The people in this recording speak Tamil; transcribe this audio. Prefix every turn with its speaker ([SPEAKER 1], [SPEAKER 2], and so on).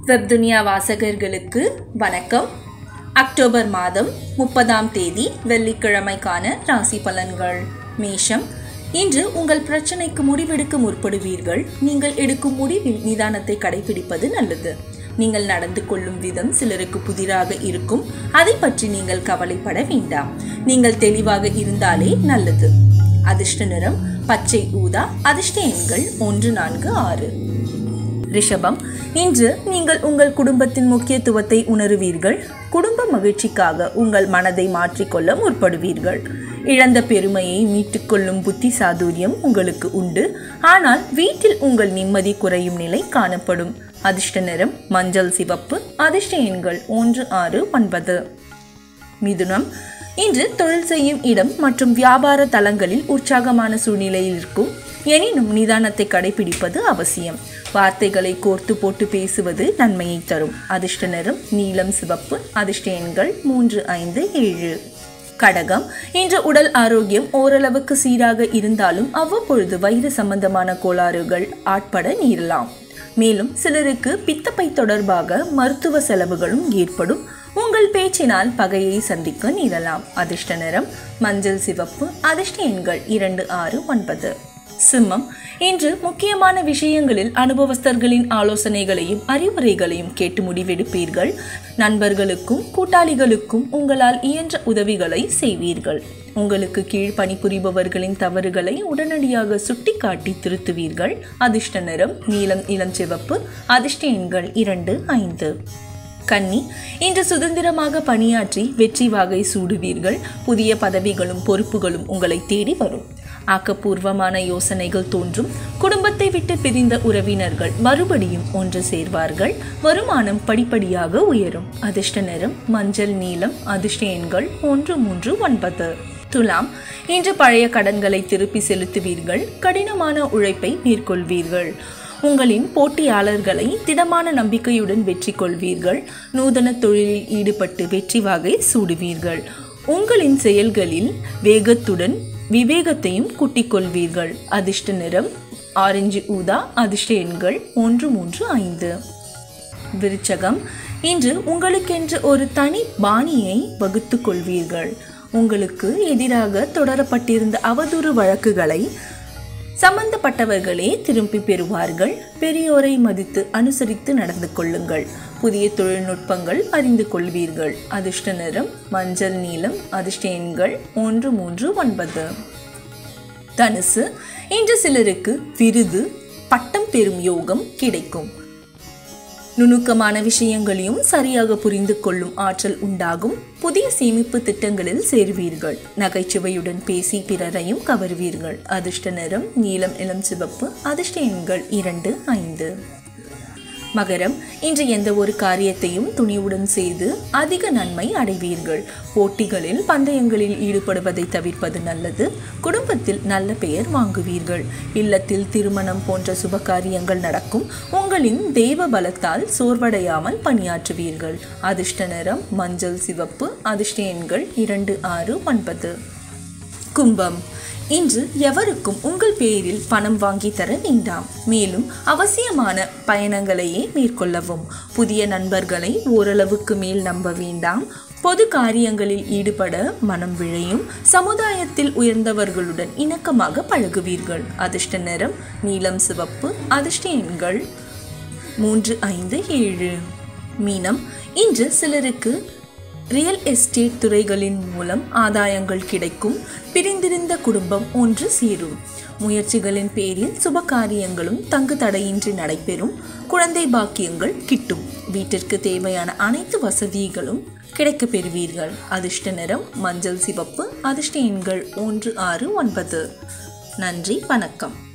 [SPEAKER 1] வெப்துனியா வாசகர்களுக்கு வணக்கம் அக்டோபர் மாதம் முப்பதாம் தேதி வெள்ளிக்கிழமைக்கான ராசி பலன்கள் மேஷம் இன்று உங்கள் பிரச்சனைக்கு முடிவெடுக்க முற்படுவீர்கள் நீங்கள் எடுக்கும் முடிவில் நிதானத்தை கடைபிடிப்பது நல்லது நீங்கள் நடந்து கொள்ளும் விதம் சிலருக்கு புதிராக இருக்கும் அதை பற்றி நீங்கள் கவலைப்பட வேண்டாம் நீங்கள் தெளிவாக இருந்தாலே நல்லது அதிர்ஷ்ட நிறம் பச்சை ஊதா அதிர்ஷ்ட எண்கள் ஒன்று நான்கு ஆறு ரிஷபம் இன்று நீங்கள் உங்கள் குடும்பத்தின் முக்கியத்துவத்தை உணருவீர்கள் குடும்ப மகிழ்ச்சிக்காக உங்கள் மனதை மாற்றிக்கொள்ள முற்படுவீர்கள் இழந்த பெருமையை மீட்டுக்கொள்ளும் புத்தி சாதுரியம் உங்களுக்கு உண்டு ஆனால் வீட்டில் உங்கள் நிம்மதி குறையும் நிலை காணப்படும் அதிர்ஷ்ட நிறம் மஞ்சள் சிவப்பு அதிர்ஷ்ட எண்கள் ஒன்று ஆறு ஒன்பது மிதுனம் இன்று தொழில் செய்யும் இடம் மற்றும் வியாபார தலங்களில் உற்சாகமான சூழ்நிலையில் இருக்கும் எனினும் நிதானத்தை கடைபிடிப்பது அவசியம் வார்த்தைகளை கோர்த்து போட்டு பேசுவது நன்மையை தரும் அதிர்ஷ்ட நிறம் நீலம் சிவப்பு அதிர்ஷ்ட எண்கள் மூன்று ஐந்து ஏழு கடகம் இன்று உடல் ஆரோக்கியம் ஓரளவுக்கு சீராக இருந்தாலும் அவ்வப்பொழுது வயிறு சம்பந்தமான கோளாறுகள் ஆட்பட நேரலாம் மேலும் சிலருக்கு பித்தப்பை தொடர்பாக மருத்துவ செலவுகளும் ஏற்படும் உங்கள் பேச்சினால் பகையை சந்திக்க நேரலாம் அதிர்ஷ்ட நிறம் மஞ்சள் சிவப்பு அதிர்ஷ்ட எண்கள் இரண்டு ஆறு ஒன்பது சிம்மம் இன்று முக்கியமான விஷயங்களில் அனுபவஸ்தர்களின் ஆலோசனைகளையும் அறிவுரைகளையும் கேட்டு முடிவெடுப்பீர்கள் நண்பர்களுக்கும் கூட்டாளிகளுக்கும் உங்களால் இயன்ற உதவிகளை செய்வீர்கள் உங்களுக்கு கீழ் பணிபுரிபவர்களின் தவறுகளை உடனடியாக சுட்டிக்காட்டி திருத்துவீர்கள் அதிர்ஷ்ட நிறம் நீலம் இளம் சிவப்பு அதிர்ஷ்ட எண்கள் இரண்டு ஐந்து கன்னி இன்று சுதந்திரமாக பணியாற்றி வெற்றி வாகை சூடுவீர்கள் புதிய பதவிகளும் பொறுப்புகளும் உங்களை தேடி வரும் ஆக்கப்பூர்வமான யோசனைகள் தோன்றும் குடும்பத்தை விட்டு பிரிந்த உறவினர்கள் மறுபடியும் ஒன்று சேர்வார்கள் வருமானம் படிப்படியாக உயரும் அதிர்ஷ்ட நிறம் மஞ்சள் நீலம் அதிர்ஷ்ட எண்கள் ஒன்று மூன்று ஒன்பது துலாம் இன்று பழைய கடன்களை திருப்பி செலுத்துவீர்கள் கடினமான உழைப்பை மேற்கொள்வீர்கள் உங்களின் போட்டியாளர்களை திடமான நம்பிக்கையுடன் வெற்றி கொள்வீர்கள் நூதன தொழிலில் ஈடுபட்டு வெற்றி வாகை சூடுவீர்கள் உங்களின் செயல்களில் வேகத்துடன் விவேகத்தையும் கூட்டிக் கொள்வீர்கள் அதிர்ஷ்ட நிறம் ஆரஞ்சு ஊதா அதிர்ஷ்ட எண்கள் ஒன்று மூன்று ஐந்து விருச்சகம் இன்று உங்களுக்கென்று ஒரு தனி பாணியை வகுத்து கொள்வீர்கள் உங்களுக்கு எதிராக தொடரப்பட்டிருந்த அவதூறு வழக்குகளை சம்பந்தப்பட்டவர்களே திரும்பி பெறுவார்கள் பெரியோரை மதித்து அனுசரித்து நடந்து கொள்ளுங்கள் புதிய தொழில்நுட்பங்கள் அறிந்து கொள்வீர்கள் அதிர்ஷ்ட நிறம் மஞ்சள் நீலம் அதிர்ஷ்ட எண்கள் ஒன்று மூன்று ஒன்பது தனுசு இன்று சிலருக்கு விருது பட்டம் பெறும் யோகம் கிடைக்கும் நுணுக்கமான விஷயங்களையும் சரியாக புரிந்து கொள்ளும் ஆற்றல் உண்டாகும் புதிய சேமிப்பு திட்டங்களில் சேருவீர்கள் நகைச்சுவையுடன் பேசி பிறரையும் கவருவீர்கள் அதிர்ஷ்ட நிறம் நீலம் இளம் சிவப்பு அதிர்ஷ்ட எண்கள் இரண்டு ஐந்து மகரம் இன்று எந்த ஒரு காரியத்தையும் துணிவுடன் செய்து அதிக நன்மை அடைவீர்கள் போட்டிகளில் பந்தயங்களில் ஈடுபடுவதை தவிர்ப்பது நல்லது குடும்பத்தில் நல்ல பெயர் வாங்குவீர்கள் இல்லத்தில் திருமணம் போன்ற சுப காரியங்கள் நடக்கும் உங்களின் தெய்வ பலத்தால் சோர்வடையாமல் பணியாற்றுவீர்கள் அதிர்ஷ்ட நிறம் மஞ்சள் சிவப்பு அதிர்ஷ்ட எண்கள் இரண்டு ஆறு ஒன்பது கும்பம் இன்று எவருக்கும் உங்கள் பேரில் பணம் வாங்கி தர வேண்டாம் மேலும் அவசியமான பயணங்களையே மேற்கொள்ளவும் புதிய நண்பர்களை ஓரளவுக்கு மேல் நம்ப வேண்டாம் பொது காரியங்களில் ஈடுபட மனம் விழையும் சமுதாயத்தில் உயர்ந்தவர்களுடன் இணக்கமாக பழகுவீர்கள் அதிர்ஷ்ட நிறம் நீலம் சிவப்பு அதிர்ஷ்ட எண்கள் மூன்று ஐந்து ஏழு மீனம் இன்று சிலருக்கு ரியல் எஸ்டேட் துறைகளின் மூலம் ஆதாயங்கள் கிடைக்கும் பிரிந்திருந்த குடும்பம் ஒன்று சேரும் முயற்சிகளின் பேரில் சுப காரியங்களும் தங்கு தடையின்றி நடைபெறும் குழந்தை பாக்கியங்கள் கிட்டும் வீட்டிற்கு தேவையான அனைத்து வசதிகளும் கிடைக்க பெறுவீர்கள் அதிர்ஷ்ட நிறம் மஞ்சள் சிவப்பு அதிர்ஷ்ட எண்கள் ஒன்று ஆறு ஒன்பது நன்றி வணக்கம்